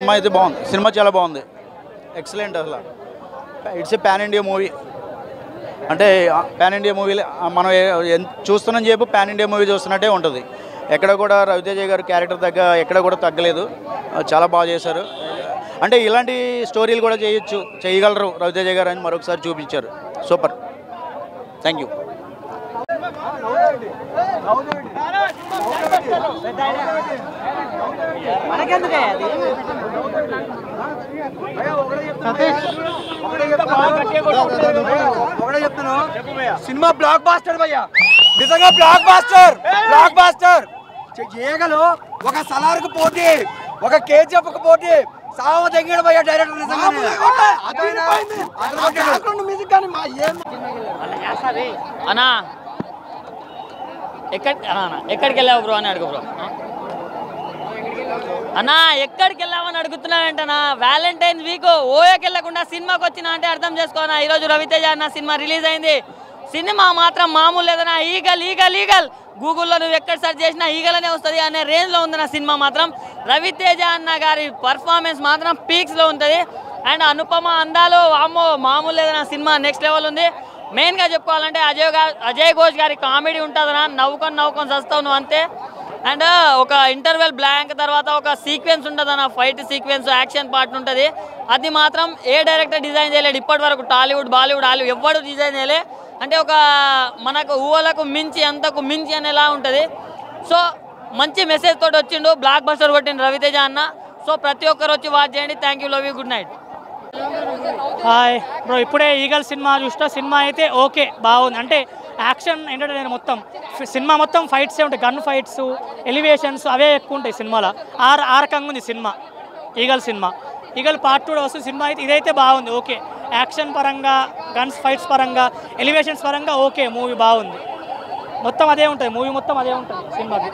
cinema అయితే బాగుంది cinema చాలా బాగుంది ఎక్సలెంట్ అసలు it's a pan India movie అంటే పాన్ ఇండియా మూవీ మనం ఏ- ఎంత చూస్తున్నాం చెప్పి పాన్ ఇండియా మూవీ చూస్తున్నట్టే ఉంటుంది ఎక్కడ కూడా రవితేజ గారి క్యారెక్టర్ తగ్గ ఎక్కడ కూడా తగ్గలేదు చాలా బాగా చేశారు అంటే ఇలాంటి స్టోరీలు కూడా చేయొచ్చు చేయగలరు రవితేజ గారు అని మరొకసారి చూపించారు సూపర్ థ్యాంక్ యూ ఒకటే చెప్తాను సినిమా బ్లాక్ బాస్టర్ భయ్యా నిజంగా బ్లాక్ బాస్టర్ బ్లాక్ బాస్టర్ చేయగలు ఒక సలార్కు పోటీ ఒక కేజీఎఫ్ కు పోటీ సావ తెంగాడు భయ్యా డైరెక్టర్ నిజంగా మ్యూజిక్ కానీ మా ఏం అన్నా ఎక్కడ అన్నా, అన్నా, ఎక్కడికి వెళ్ళావు బ్రో అని అడుగు బ్రో అన్నా ఎక్కడికి వెళ్ళావని అడుగుతున్నావేంటన్నా వ్యాలంటైన్స్ వీక్ ఓయోకి వెళ్ళకుండా సినిమాకి వచ్చినా అంటే అర్థం చేసుకోనా ఈరోజు రవితేజ అన్న సినిమా రిలీజ్ అయింది సినిమా మాత్రం మామూలు లేదన్నా ఈగల్ ఈగల్ ఈగల్ గూగుల్లో నువ్వు ఎక్కడ సెర్చ్ చేసినా ఈగల్ అనే వస్తుంది అనే రేంజ్లో ఉంది నా సినిమా మాత్రం రవితేజ అన్న గారి పర్ఫార్మెన్స్ మాత్రం పీక్స్లో ఉంటుంది అండ్ అనుపమ అందాలు అమ్మో మామూలు లేదన్న సినిమా నెక్స్ట్ లెవెల్ ఉంది మెయిన్గా చెప్పుకోవాలంటే అజయ్ గా అజయ్ ఘోష్ గారి కామెడీ ఉంటుందన్నా నవ్వుకొని నవ్వుకొని చస్తావు నువ్వు అంతే అండ్ ఒక ఇంటర్వెల్ బ్లాంక్ తర్వాత ఒక సీక్వెన్స్ ఉంటుంది అన్న ఫైట్ సీక్వెన్స్ యాక్షన్ పార్ట్ ఉంటుంది అది మాత్రం ఏ డైరెక్టర్ డిజైన్ చేయలేడు ఇప్పటి వరకు టాలీవుడ్ బాలీవుడ్ హాలీవుడ్ ఎవ్వడు డిజైన్ చేయలే అంటే ఒక మనకు ఊహలకు మించి అంతకు మించి అనేలా ఉంటుంది సో మంచి మెసేజ్ తోటి వచ్చిండు బ్లాక్ బస్టర్ కొట్టిండు రవితేజ అన్న సో ప్రతి ఒక్కరు వచ్చి వాచ్ చేయండి thank you love you good night hi bro ఇప్పుడే ఈగల్ సినిమా చూస్తా సినిమా అయితే ఓకే బాగుంది అంటే యాక్షన్ ఎంటర్టైనర్ మొత్తం ఫి- సినిమా మొత్తం ఫైట్సే ఉంటాయి గన్ ఫైట్స్ ఎలివేషన్స్ అవే ఎక్కువ ఉంటాయి సినిమాలో ఆర్ ఆ రకంగా ఉంది సినిమా ఈగల్ సినిమా ఈగల్ పార్ట్ టూ వస్తుంది సినిమా అయితే ఇదైతే బాగుంది ఓకే యాక్షన్ పరంగా గన్స్ ఫైట్స్ పరంగా ఎలివేషన్స్ పరంగా ఓకే మూవీ బాగుంది మొత్తం అదే ఉంటుంది మూవీ మొత్తం అదే ఉంటుంది సినిమాకి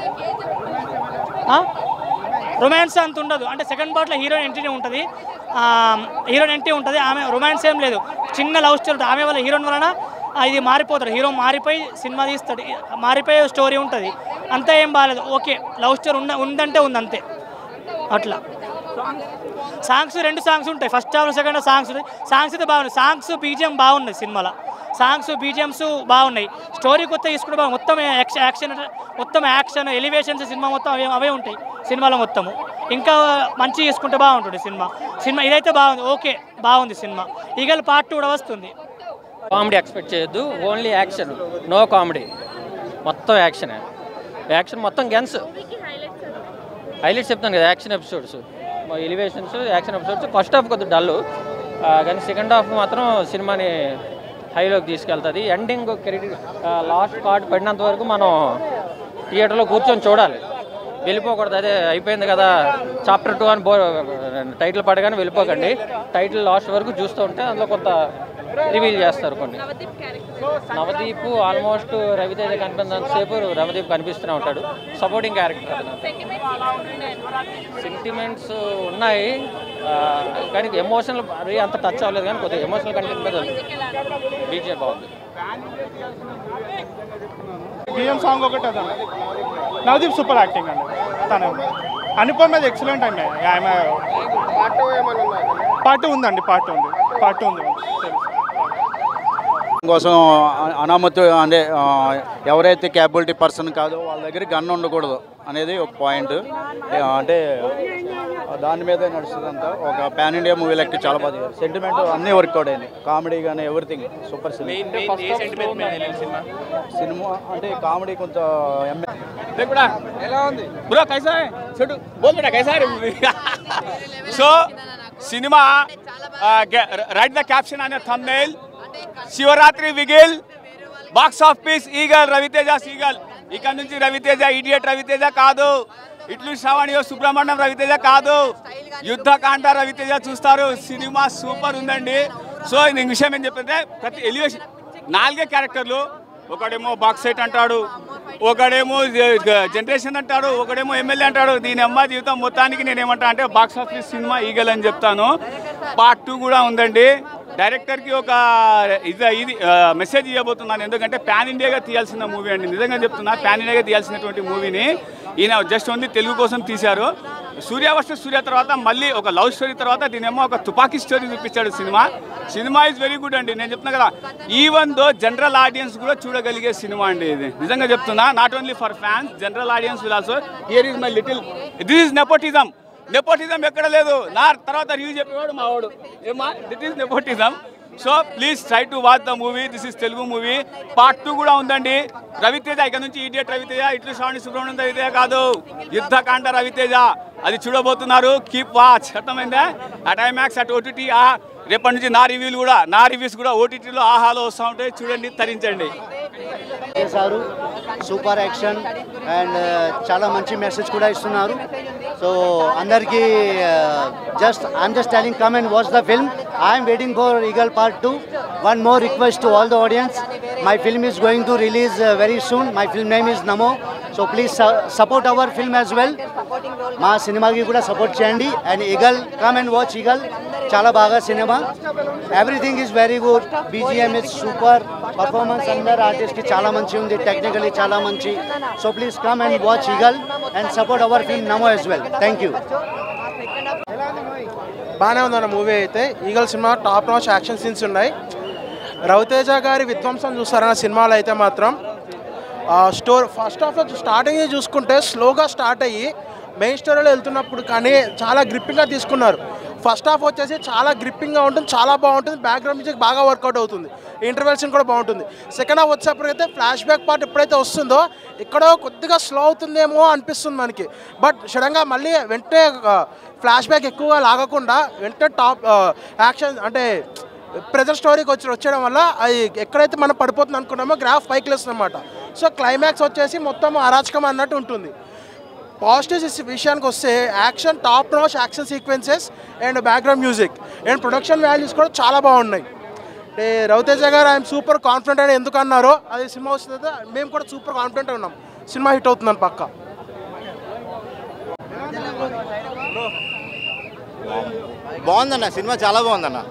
రొమాన్స్ అంత ఉండదు అంటే సెకండ్ పార్ట్లో హీరోయిన్ ఎంట్రీ ఉంటుంది హీరోయిన్ ఎంట్రీ ఉంటుంది ఆమె రొమాన్స్ ఏం లేదు చిన్న లవ్ స్టోరీ ఉంటుంది ఆమె వల్ల హీరోయిన్ వలన ఆ, ఇది మారిపోతాడు హీరో మారిపోయి సినిమా తీస్తాడు ఈ- మారిపోయే స్టోరీ ఉంటుంది అంతా ఏం బాగాలేదు ఓకే లవ్ స్టోరీ ఉన్న ఉందంటే ఉంది అంతే అట్లా సాంగ్స్ రెండు సాంగ్స్ ఉంటాయి first half second half songs ఉంటాయి సాంగ్స్ అయితే బాగున్నాయి సాంగ్స్ బీజిఎం బాగున్నాయి సినిమాలో సాంగ్స్ బీజిఎమ్స్ బాగున్నాయి స్టోరీ కొత్త తీసుకుంటే బాగుంది మొత్తం యాక్షన్ యాక్షన్ మొత్తం యాక్షన్ ఎలివేషన్స్ సినిమా మొత్తం అవే అవే ఉంటాయి సినిమాలో మొత్తము ఇంకా మంచిగా తీసుకుంటే బాగుంటుంది సినిమా సినిమా ఇదైతే బాగుంది ఓకే బాగుంది సినిమా ఈగల్ పార్ట్ టూ కూడా వస్తుంది కామెడీ ఎక్స్పెక్ట్ చేయొద్దు ఓన్లీ యాక్షన్ నో కామెడీ మొత్తం యాక్షన్ యాక్షన్ మొత్తం గన్స్ హైలైట్స్ చెప్తాను కదా action episodes elevations action episodes first half కొద్దిగా డల్ కానీ సెకండ్ హాఫ్ మాత్రం సినిమాని హైలోకి తీసుకెళ్తుంది ఎండింగ్ క్రెడిట్ లాస్ట్ కార్డ్ పడినంత వరకు మనం థియేటర్లో కూర్చొని చూడాలి వెళ్ళిపోకూడదు అదే అయిపోయింది కదా చాప్టర్ టూ అని బో టైటిల్ పడగానే వెళ్ళిపోకండి టైటిల్ లాస్ట్ వరకు చూస్తూ ఉంటే అందులో కొంత రివీల్ చేస్తారు కొన్ని నవదీప్ ఆల్మోస్ట్ రవితేజ కనిపించినంతసేపు రమదీప్ కనిపిస్తూనే ఉంటాడు సపోర్టింగ్ క్యారెక్టర్ అతను సెంటిమెంట్స్ ఉన్నాయి ఆ, కానీ ఎమోషనల్ మరీ అంత టచ్ అవ్వలేదు కానీ కొద్దిగా ఎమోషనల్ కంటెంట్ మీద బీజే బాగుంది బియ్యం సాంగ్ ఒకటి అదండి నవదీప్ సూపర్ యాక్టింగ్ అండి తను అనుపమ్ మీద ఎక్సలెంట్ అండి ఆమె పార్ట్ ఉందండి పార్ట్ ఉంది పార్ట్ ఉంది తెలుసు కోసం అ- అనామతు అంటే ఆ, ఎవరైతే క్యాపబిలిటీ పర్సన్ కాదో వాళ్ళ దగ్గర గన్ ఉండకూడదు అనేది ఒక పాయింట్ అంటే దాని మీద నడుస్తుందంతా ఒక పాన్ ఇండియా మూవీ లెక్క చాలా బాగా సెంటిమెంట్ అన్నీ వర్కౌట్ అయినాయి కామెడీ కానీ ఎవ్రీథింగ్ సూపర్ సినిమా సినిమా అంటే కామెడీ కొంత బ్రో కైసా చెడు బోల్ బేటా కైసా సో సినిమా రైట్ ద క్యాప్షన్ అనే థంబ్నైల్ శివరాత్రి విగిల్ box office Eagle Ravi Teja Eagle ఇక్కడ నుంచి రవితేజ ఇడియట్ రవితేజ కాదు ఇట్లు శ్రవణియో సుబ్రహ్మణ్యం రవితేజ కాదు యుద్ధకాండ రవితేజ చూస్తారు సినిమా సూపర్ ఉందండి సో నేను విషయం ఏం చెప్పంటే ప్రతి ఎలివేషన్ నాలుగే క్యారెక్టర్లు ఒకడేమో బాక్స్ సెట్ అంటాడు ఒకడేమో జనరేషన్ అంటాడు ఒకడేమో ఎమ్మెల్యే అంటాడు దీని అమ్మ జీవితం మొత్తానికి నేను ఏమంటా అంటే బాక్స్ ఆఫీస్ సినిమా ఈగల్ అని చెప్తాను పార్ట్ టూ కూడా ఉందండి డైరెక్టర్కి ఒక ఇది ఇది మెసేజ్ ఇవ్వబోతున్నాను ఎందుకంటే పాన్ ఇండియాగా తీయాల్సిన మూవీ అండి నిజంగా చెప్తున్నా పాన్ ఇండియాగా తీయాల్సినటువంటి మూవీని ఈయన జస్ట్ ఓన్లీ తెలుగు కోసం తీశారు సూర్య వర్సెస్ సూర్య తర్వాత మళ్ళీ ఒక లవ్ స్టోరీ తర్వాత దీనేమో ఒక తుపాకీ స్టోరీ చూపించాడు సినిమా సినిమా ఇస్ వెరీ గుడ్ అండి నేను చెప్తున్నా కదా ఈవెన్ దో జనరల్ ఆడియన్స్ కూడా చూడగలిగే సినిమా అండి ఇది నిజంగా చెప్తున్నా not only for fans general audience will also hear is my little this is nepotism nepotism ఎక్కడ లేదు నా తర్వాత రివ్యూ చెప్పేవాడు మా వాడు ఏమా that is nepotism so please try to watch the movie this is Telugu movie part two కూడా ఉందండి రవితేజ ఇక్కడ నుంచి ఈడియట్ రవితేజ ఇట్లు శ్రావణి సుబ్రహ్మణ్యం రవితేజ కాదు యుద్ధకాండ రవితేజ అది చూడబోతున్నారు కీప్ వాచ్ అర్థమైందా అట్ ఐమాక్స్ అట్ ఓటీటీ ఆ రేపటి నుంచి నా రివ్యూలు కూడా నా రివ్యూస్ కూడా ఓటీటీలో ఆహాలో వస్తూ ఉంటాయి చూడండి తరించండి చేశారు సూపర్ యాక్షన్ అండ్ చాలా మంచి మెసేజ్ కూడా ఇస్తున్నారు సో అందరికీ just I'm just telling come and watch the film I'm waiting for Eagle part two one more request to all the audience my film is going to release very soon my film name is Namo so please support our film as well మా సినిమాకి కూడా support చేయండి and Eagle come and watch Eagle చాలా బాగా సినిమా everything is very good BGM is super performance అందరు ఆర్టిస్ట్కి చాలా మంచి ఉంది టెక్నికలీ చాలా మంచి so please come and watch Eagle and support our film Namo as well thank you బాగానే ఉందన్న మూవీ అయితే ఈగల్ సినిమా టాప్ నాచ్ యాక్షన్ సీన్స్ ఉన్నాయి రవితేజ గారి విధ్వంసం చూస్తారన్న సినిమాలో అయితే మాత్రం స్టోర్ ఫస్ట్ ఆఫ్ స్టార్టింగ్ చూసుకుంటే స్లోగా స్టార్ట్ అయ్యి మెయిన్ స్టోరీలో వెళ్తున్నప్పుడు కానీ చాలా గ్రిప్పింగ్గా తీసుకున్నారు ఫస్ట్ హాఫ్ వచ్చేసి చాలా గ్రిప్పింగ్గా ఉంటుంది చాలా బాగుంటుంది బ్యాక్గ్రౌండ్ మ్యూజిక్ బాగా వర్కౌట్ అవుతుంది ఇంటర్వెల్షన్ కూడా బాగుంటుంది సెకండ్ హాఫ్ వచ్చేప్పటికైతే ఫ్లాష్ బ్యాక్ పార్ట్ ఎప్పుడైతే వస్తుందో ఎక్కడో కొద్దిగా స్లో అవుతుందేమో అనిపిస్తుంది మనకి బట్ సడన్గా మళ్ళీ వెంటనే ఫ్లాష్ బ్యాక్ ఎక్కువగా లాగకుండా వెంటనే టాప్ యాక్షన్ అంటే ప్రెజర్ స్టోరీకి వచ్చి వచ్చేయడం వల్ల అది ఎక్కడైతే మనం పడిపోతుంది అనుకున్నామో గ్రాఫ్ పైకి లేస్తుంది అనమాట సో క్లైమాక్స్ వచ్చేసి మొత్తం అరాచకం అన్నట్టు ఉంటుంది పాజిటివ్స్ విషయానికి వస్తే action top notch action sequences and background music and production values కూడా చాలా బాగున్నాయి అంటే రవితేజ గారు ఆయన సూపర్ కాన్ఫిడెంట్ అని ఎందుకు అన్నారో అది సినిమా వస్తుంది మేము కూడా సూపర్ కాన్ఫిడెంట్ ఉన్నాం సినిమా హిట్ అవుతుందని పక్క బాగుందన్న సినిమా చాలా బాగుందన్న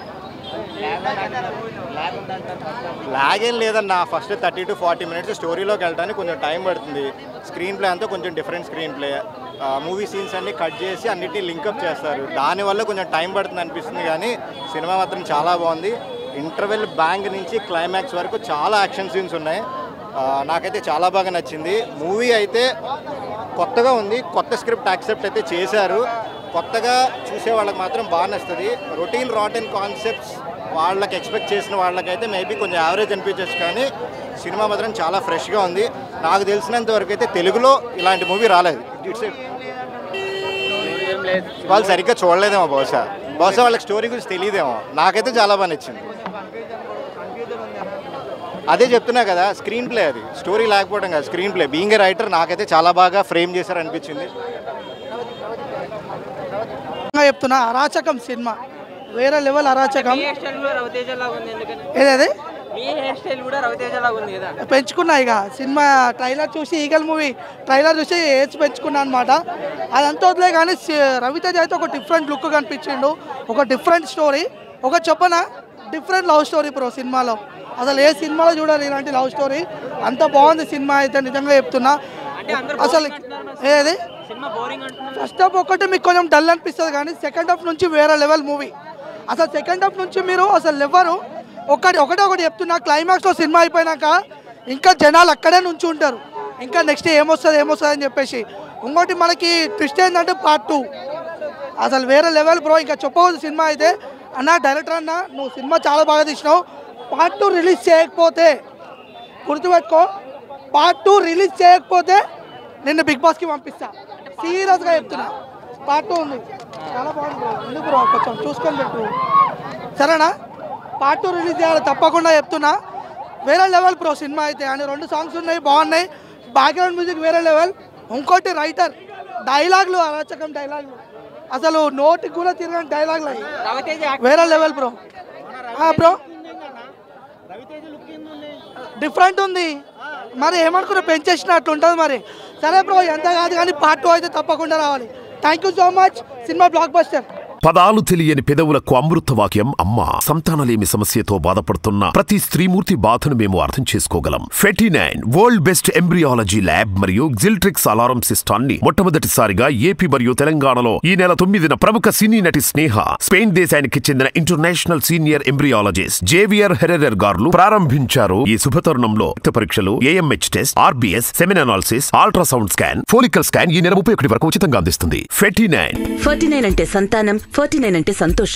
లాగ్ ఏం లేదన్న first thirty to forty minutes స్టోరీలోకి వెళ్ళడానికి కొంచెం టైం పడుతుంది స్క్రీన్ ప్లే అంతా కొంచెం different screenplay movie scenes అన్ని కట్ చేసి అన్నిటిని లింకప్ చేస్తారు దానివల్ల కొంచెం టైం పడుతుంది అనిపిస్తుంది కానీ సినిమా మాత్రం చాలా బాగుంది ఇంటర్వెల్ బ్యాంక్ నుంచి క్లైమాక్స్ వరకు చాలా యాక్షన్ సీన్స్ ఉన్నాయి ఆ, నాకైతే చాలా బాగా నచ్చింది మూవీ అయితే కొత్తగా ఉంది కొత్త స్క్రిప్ట్ యాక్సెప్ట్ అయితే చేశారు కొత్తగా చూసే వాళ్ళకి మాత్రం బాగా నచ్చుతుంది రొటీన్ రాటన్ కాన్సెప్ట్స్ వాళ్ళకి ఎక్స్పెక్ట్ చేసిన వాళ్ళకైతే మేబీ కొంచెం యావరేజ్ అనిపించచ్చు కానీ సినిమా మాత్రం చాలా ఫ్రెష్గా ఉంది నాకు తెలిసినంత వరకు అయితే తెలుగులో ఇలాంటి మూవీ రాలేదు ఇట్స్ వాళ్ళు సరిగ్గా చూడలేదేమో బహుశా బహుశా వాళ్ళకి స్టోరీ గురించి తెలియదేమో నాకైతే చాలా బాగా నచ్చింది అదే చెప్తున్నా కదా స్క్రీన్ ప్లే అది స్టోరీ లేకపోవడం కదా screenplay being a writer నాకైతే చాలా బాగా ఫ్రేమ్ చేశారు అనిపించింది నిజంగా చెప్తున్నా అరాచకం సినిమా వేరే లెవెల్ అరాచకం హెయిర్ స్టైల్ కూడా రవితేజ లాగా ఉంది ఎందుకని ఏదేది మీ హెయిర్ స్టైల్ కూడా రవితేజ లాగా ఉంది కదా పెంచుకున్నా ఇక సినిమా ట్రైలర్ చూసి ఈగల్ మూవీ ట్రైలర్ చూసి ఏజ్ పెంచుకున్నా అనమాట అదంతా వదిలే కానీ సి- రవితేజ అయితే ఒక డిఫరెంట్ లుక్ కనిపించిండు ఒక డిఫరెంట్ స్టోరీ ఒక చెప్పన డిఫరెంట్ లవ్ స్టోరీ బ్రో సినిమాలో అసలు ఏ సినిమాలో చూడాలి ఇలాంటి లవ్ స్టోరీ అంత బాగుంది సినిమా అయితే నిజంగా చెప్తున్నా అసలు ఏది సినిమా బోరింగ్ అంటున్నారు ఫస్ట్ హాఫ్ ఒకటి మీకు కొంచెం డల్ అనిపిస్తుంది కానీ సెకండ్ హాఫ్ నుంచి వేరే లెవెల్ మూవీ అసలు సెకండ్ హాఫ్ నుంచి మీరు అసలు ఎవరు ఒకటి ఒకటే ఒకటి చెప్తున్నా క్లైమాక్స్లో సినిమా అయిపోయినాక ఇంకా జనాలు అక్కడే నుంచి ఉంటారు ఇంకా నెక్స్ట్ ఏమొస్తుంది ఏమొస్తుంది అని చెప్పేసి ఇంకోటి మనకి ట్విస్ట్ ఏంటంటే పార్ట్ టూ అసలు వేరే లెవెల్ బ్రో ఇంకా చెప్పవద్దు సినిమా అయితే అన్న డైరెక్టర్ అన్న నువ్వు సినిమా చాలా బాగా తీసినావు పార్ట్ టూ రిలీజ్ చేయకపోతే గుర్తుపెట్టుకో పార్ట్ టూ రిలీజ్ చేయకపోతే నిన్ను బిగ్ బాస్కి పంపిస్తా సీరియస్గా చెప్తున్నా పార్ట్ టూ ఉంది చాలా బాగుంది బ్రో ఎందుకు బ్రో కొంచెం చూసుకొని పెట్టు సరేనా పార్ట్ టూ రిలీజ్ చేయాలి తప్పకుండా చెప్తున్నా వేరే లెవెల్ బ్రో సినిమా అయితే అని రెండు సాంగ్స్ ఉన్నాయి బాగున్నాయి బ్యాక్గ్రౌండ్ మ్యూజిక్ వేరే లెవెల్ ఇంకోటి రైటర్ డైలాగ్లు అరాచకం డైలాగ్లు అసలు నోటికి కూడా తిరగని డైలాగ్లు అవి రవితేజ వేరే లెవెల్ బ్రో బ్రో డిఫరెంట్ ఉంది మరి ఏమనుకున్నా పెంచేసినట్టు ఉంటుంది మరి సరే బ్రో ఎంత కాదు కానీ పార్ట్ టూ అయితే తప్పకుండా రావాలి థ్యాంక్ యూ సో మచ్ సినిమా బ్లాక్ బస్టర్ పదాలు తెలియని పెదవులకు అమృత వాక్యం అమ్మా సంతానలేమి సమస్యతో బాధపడుతున్న ప్రతి స్త్రీమూర్తి బాధను మేము అర్థం చేసుకోగలం Ferty nine world best embryology lab మరియు జిల్ట్రిక్స్ అలారం సిస్టాన్ని మొట్టమొదటిసారిగా ఏపీ మరియు తెలంగాణలో ఈ నెల తొమ్మిదిన ప్రముఖ సినీ నటి స్నేహ స్పెయిన్ దేశానికి చెందిన international senior embryologist Javier Herrera గారు ప్రారంభించారు ఈ శుభతరుణంలో రక్త పరీక్షలు AMH test RBS semen analysis ultrasound scan follicle scan ఈ నెల ముప్పై ఒకటి వరకు ఉచితంగా అందిస్తుంది ఫెటీ నైన్ ఫార్టీ నైన్ అంటే సంతానం ఫార్టీ నైన్ అంటే సంతోషం